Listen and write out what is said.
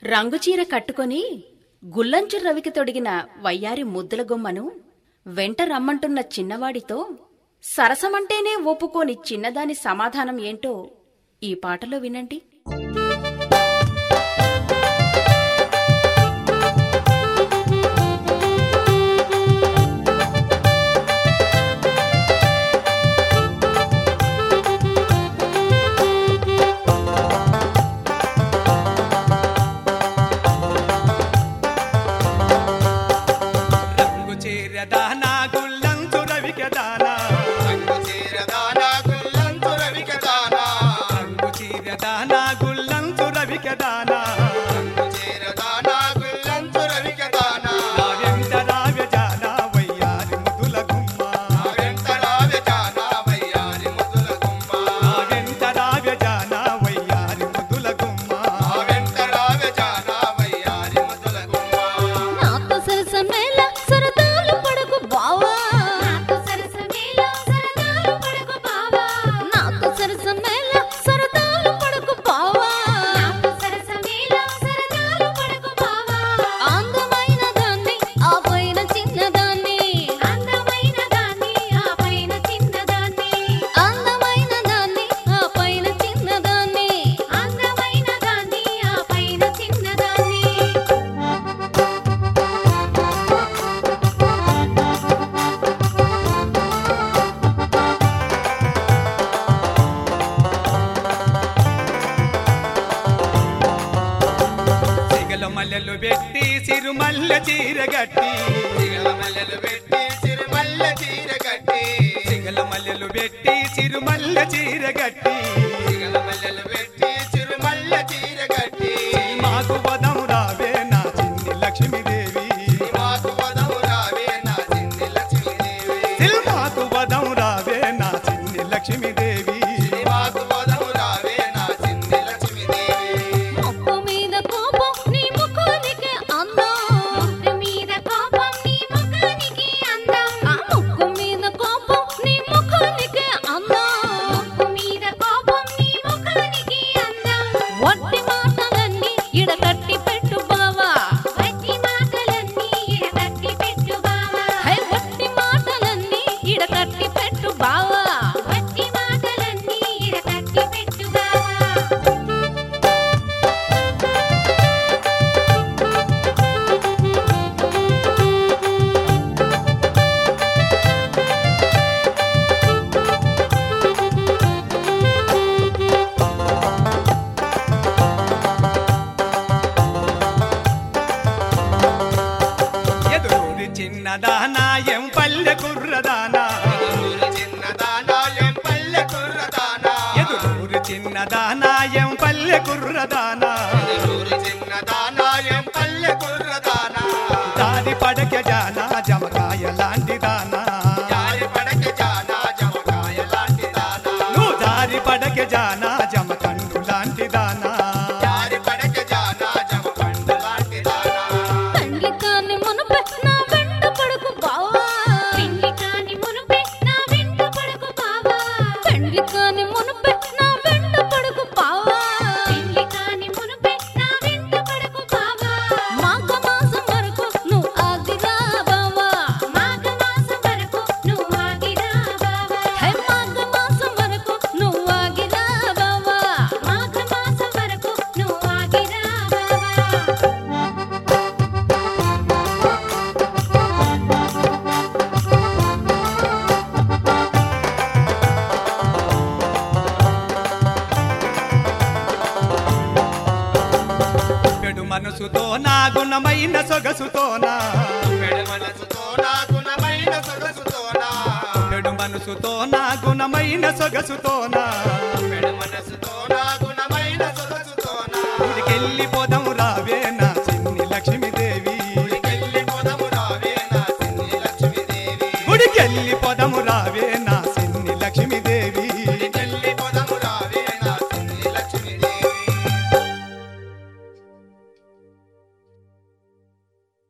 రంగుచీర కట్టుకొని గుల్లంచు రవికి తొడిగిన వయ్యారి ముద్దుల గుమ్మను వెంట రమ్మంటున్న చిన్నవాడితో సరసమంటేనే ఒప్పుకోని చిన్నదాని సమాధానం ఏంటో ఈ పాటలో వినండి రంగు చీరదానా గుల్లంతు రవికదానా రంగు చీరదానా గుల్లంతు రవికదానా రంగు చీరదానా గుల్లంతు రవికదానా రంగు చీరదానా గుల్లంతు రవికదానా నా వెంట రావ్యజానా వయ్యారి ముద్దుల గుమ్మ నా వెంట రావె జానా వయ్యారి ముద్దుల గుమ్మ నా వెంట రావ్యజానా వయ్యారి ముద్దుల గుమ్మ నా వెంట రావె జానా వయ్యారి ముద్దుల గుమ్మ నాతో సరసమేళ సరదాలు పడకు బావా నాతో సరసమేళ సరదాలు పడకు బావా నాతో సరసమేళ సరదాలు పడకు బావా నాతో సరసమేళ సరదాలు పడకు బావా అందమైన దాన్ని ఆ పైన చిన్నదాన్ని అందమైన దాన్ని ఆ పైన చిన్నదాన్ని అందమైన దాన్ని ఆ పైన చిన్నదాన్ని అందమైన దాన్ని ఆ పైన చిన్నదాన్ని సిగల మల్లెలు పెట్టి సిరుమల్ల చీర గట్టి సిగల మల్లెలు పెట్టి సిరిమల్లె చీర కట్టి సిగల మల్లెలు పెట్టి సిరుమల్ల చీర గట్టి సిగల మల్లెలు పెట్టి సిరిమల్లె చీర కట్టి మాకు పదం రావే నా చిన్ని లక్ష్మీదేవి మాకు వదవు రావే నా చిన్ని లక్ష్మీదేవి సిల్మాకు పదం రావే నా చిన్ని లక్ష్మీదేవి మాకు వదవు రావే నా చిన్ని లక్ష్మీదేవి ముక్కు మీద కోపం నీ ముఖానికి అందం ముక్కు మీద కోపం నీ ముఖానికి అందం ఆ ముక్కు మీద కోపం నీ ముఖానికి అందం ముక్కు మీద కోపం నీ ముఖానికి అందం వట్టి మాటలన్నీ ఇడ కట్టి పెట్టు బావా వట్టి మాటలన్నీ ఇడ కట్టి పెట్టు బావా హై వట్టి మాటలన్నీ ఇడ కట్టి పెట్టు బావా వట్టి మాటలన్నీ ఇడ కట్టి పెట్టు బావా ఎదురూరి చిన్నదానా ఎం పల్లె కుర్రదానా ఊరు చిన్నదానా ఎం పల్లె కుర్రదానా ఎదురూరి చిన్నదానా ఎం పల్లె కుర్రదానా ఊరు చిన్నదానా ఎం పల్లె కుర్రదానా దారి పడక జానా జమకాయ లాంటి దానా జారి పడక జానా జమకాయ లాంటి దానా నువ్వు దారి పడక జానా జమకండు లాంటి దానా జారి పడక జానా జమకండు లాంటి దానా పెండ్లి కాని మునుపే నా వెంట పడకు బావా పెండ్లి కాని మునుపే నా వెంట పడకు బావా పెండ్లి కాని మునుపే నా వెంట పడకు బావా పెండ్లి కాని మునుపే నా వెంట పడకు బావా మాఘ మాసం వరకు నువ్వు ఆగిరా బావా మాఘ మాసం వరకు నువ్వు ఆగిరా బావా హే మాఘ మాసం వరకు నువ్వు ఆగిరా బావా మాఘ మాసం వరకు నువ్వు ఆగిరా బావా పెడు మనసుతో నా గుణమైన సొగసుతోనా పెడ మనసుతో నా గుణమైన సొగసుతోనా పెడు మనసుతో నా గుణమైన సొగసుతోనా పెడ మనసుతో నా గుణమైన సొగసుతోనా ఊరికెళ్ళి పోదాం రావే నా చిన్ని లక్ష్మీదేవి గుడికెళ్ళి పొదము రావే నా చిన్ని లక్ష్మీదేవి గుడికెళ్ళి పోదాము రావే నా